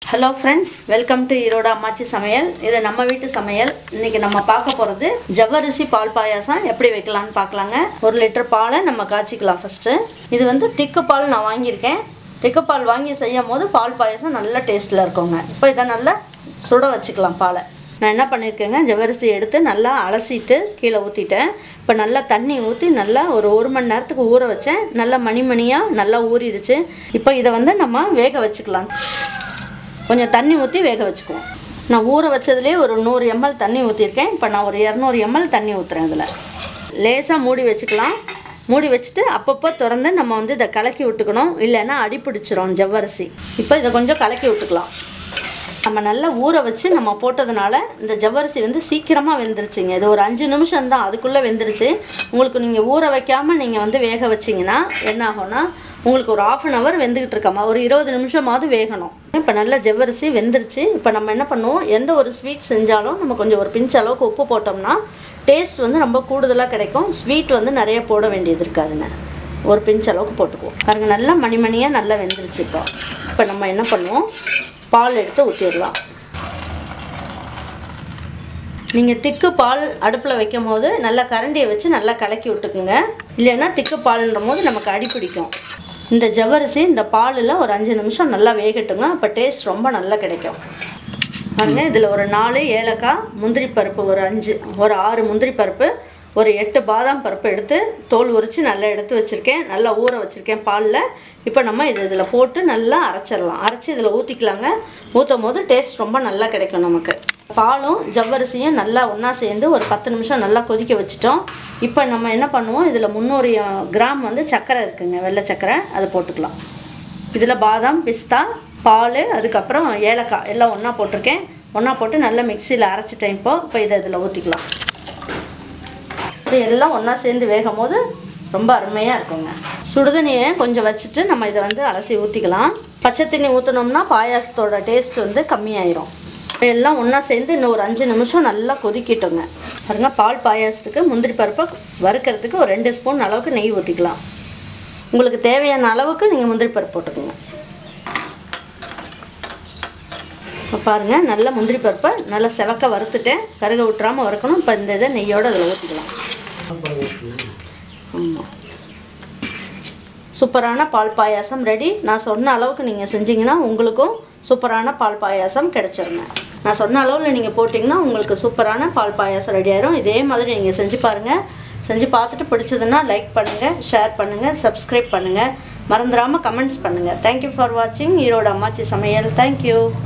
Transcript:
hello friends welcome to Erode அம்மாச்சி சமையல் இது நம்ம வீட்டு சமையல் இன்னைக்கு நம்ம பார்க்க போகிறது ஜவ்வரிசி பால் பாயாசம் எப்படி வைக்கலாம்னு பார்க்கலாங்க ஒரு லிட்டர் பாலை நம்ம காய்ச்சிக்கலாம் ஃபஸ்ட்டு இது வந்து திக்கு பால் நான் வாங்கியிருக்கேன் திக்கு பால் வாங்கி செய்யும் போது பால் பாயாசம் நல்ல டேஸ்ட்டில் இருக்குங்க இப்போ இதை நல்லா சுட வச்சுக்கலாம் பாலை நான் என்ன பண்ணியிருக்கேங்க ஜவ்வரிசி எடுத்து நல்லா அலசிட்டு கீழே ஊற்றிட்டேன் இப்போ நல்லா தண்ணி ஊற்றி நல்லா ஒரு ஒரு மணி நேரத்துக்கு ஊற வச்சேன் நல்லா மணி மணியாக நல்லா ஊறிடுச்சு இப்போ இதை வந்து நம்ம வேக வச்சுக்கலாம் கொஞ்சம் தண்ணி ஊற்றி வேக வச்சுக்குவோம் நான் ஊற வச்சதுலேயே ஒரு நூறு எம்எல் தண்ணி ஊற்றிருக்கேன் இப்போ நான் ஒரு இரநூறு எம்எல் தண்ணி ஊற்றுறேன் இதில் லேசாக மூடி வச்சுக்கலாம் மூடி வச்சுட்டு அப்பப்போ திறந்து நம்ம வந்து இதை கலக்கி விட்டுக்கணும் இல்லைன்னா அடி பிடிச்சிரும் ஜவ்வரிசி இப்போ இதை கொஞ்சம் கலக்கி விட்டுக்கலாம் நம்ம நல்லா ஊற வச்சு நம்ம போட்டதுனால இந்த ஜவ்வரிசி வந்து சீக்கிரமாக வெந்துருச்சுங்க இது ஒரு அஞ்சு நிமிஷம் தான் அதுக்குள்ளே வெந்துருச்சு உங்களுக்கு நீங்கள் ஊற வைக்காமல் நீங்கள் வந்து வேக வச்சிங்கன்னா என்ன ஆகும்னா உங்களுக்கு ஒரு ஆஃப் அன் ஹவர் வெந்துக்கிட்டு இருக்காமா ஒரு இருபது நிமிஷமாவது வேகணும் இப்போ நல்லா ஜவ்வரிசி வெந்துருச்சு இப்போ நம்ம என்ன பண்ணுவோம் எந்த ஒரு ஸ்வீட் செஞ்சாலும் நம்ம கொஞ்சம் ஒரு பிஞ்ச் அளவுக்கு உப்பு போட்டோம்னா டேஸ்ட் வந்து ரொம்ப கூடுதலாக கிடைக்கும் ஸ்வீட் வந்து நிறைய போட வேண்டியது இருக்காதுங்க ஒரு பிஞ்ச் அளவுக்கு போட்டுக்குவோம் பாருங்க நல்லா மணி மணியாக நல்லா வெந்துருச்சு இப்போ இப்போ நம்ம என்ன பண்ணுவோம் பால் எடுத்து ஊற்றிடலாம் நீங்கள் திக்கு பால் அடுப்பில் வைக்கும் போது நல்லா கரண்டியை வச்சு நல்லா கலக்கி விட்டுக்குங்க இல்லைன்னா திக்கு பால்ன்ற போது நமக்கு அடி பிடிக்கும் இந்த ஜவ்வரிசி இந்த பாலில் ஒரு அஞ்சு நிமிஷம் நல்லா வேகட்டுங்க அப்போ டேஸ்ட் ரொம்ப நல்லா கிடைக்கும் பாருங்க இதில் ஒரு நாலு ஏலக்காய் முந்திரி பருப்பு ஒரு அஞ்சு ஒரு ஆறு முந்திரி பருப்பு ஒரு எட்டு பாதாம் பருப்பு எடுத்து தோல் உரித்து நல்லா எடுத்து வச்சுருக்கேன் நல்லா ஊற வச்சுருக்கேன் பாலில் இப்போ நம்ம இது இதில் போட்டு நல்லா அரைச்சிடலாம் அரைச்சி இதில் ஊற்றிக்கலாங்க ஊற்றும் போது டேஸ்ட் ரொம்ப நல்லா கிடைக்கும் நமக்கு பாலும் ஜவ்வரிசியும் நல்லா ஒன்றா சேர்ந்து ஒரு பத்து நிமிஷம் நல்லா கொதிக்க வச்சுட்டோம் இப்போ நம்ம என்ன பண்ணுவோம் இதில் முந்நூறு கிராம் வந்து சர்க்கரை இருக்குங்க வெள்ளை சர்க்கரை அதை போட்டுக்கலாம் இதில் பாதாம் பிஸ்தா பால் அதுக்கப்புறம் ஏலக்காய் எல்லாம் ஒன்றா போட்டிருக்கேன் ஒன்றா போட்டு நல்லா மிக்சியில் அரைச்சிட்டேன் இப்போ இப்போ இதை இதில் ஊற்றிக்கலாம் இது எல்லாம் ஒன்றா சேர்ந்து வேகும் போது ரொம்ப அருமையாக இருக்குங்க சுடுதண்ணியை கொஞ்சம் வச்சுட்டு நம்ம இதை வந்து அலசி ஊற்றிக்கலாம் பச்சை தண்ணி ஊற்றினோம்னா பாயாசத்தோட டேஸ்ட் வந்து கம்மியாயிரும் எல்லாம் ஒன்றா சேர்ந்து இன்னும் ஒரு அஞ்சு நிமிஷம் நல்லா கொதிக்கிட்டோங்க பாருங்க பால் பாயாசத்துக்கு முந்திரி பருப்பை வறுக்கிறதுக்கு ஒரு ரெண்டு ஸ்பூன் அளவுக்கு நெய் ஊற்றிக்கலாம் உங்களுக்கு தேவையான அளவுக்கு நீங்கள் முந்திரி பருப்பு போட்டுக்கோங்க இப்போ பாருங்கள் நல்லா முந்திரி பருப்பை நல்லா செவக்க வறுத்துட்டேன் கருக விட்டுறாமல் வறுக்கணும் இப்போ இந்த இதை நெய்யோடு அதில் ஊற்றிக்கலாம் ஆமாம் சூப்பரான பால் பாயாசம் ரெடி நான் சொன்ன அளவுக்கு நீங்கள் செஞ்சீங்கன்னா உங்களுக்கும் சூப்பரான பால் பாயாசம் கிடச்சிருங்க நான் சொன்ன அளவில் நீங்கள் போட்டிங்கன்னா உங்களுக்கு சூப்பரான பால் பாயாசம் ரெடி ஆயிரும் இதே மாதிரி நீங்கள் செஞ்சு பாருங்கள் செஞ்சு பார்த்துட்டு பிடிச்சதுன்னா லைக் பண்ணுங்கள் ஷேர் பண்ணுங்கள் சப்ஸ்கிரைப் பண்ணுங்கள் மறந்துடாமல் கமெண்ட்ஸ் பண்ணுங்கள் தேங்க்யூ ஃபார் வாட்சிங் ஈரோடு அம்மாச்சி சமையல் தேங்க்யூ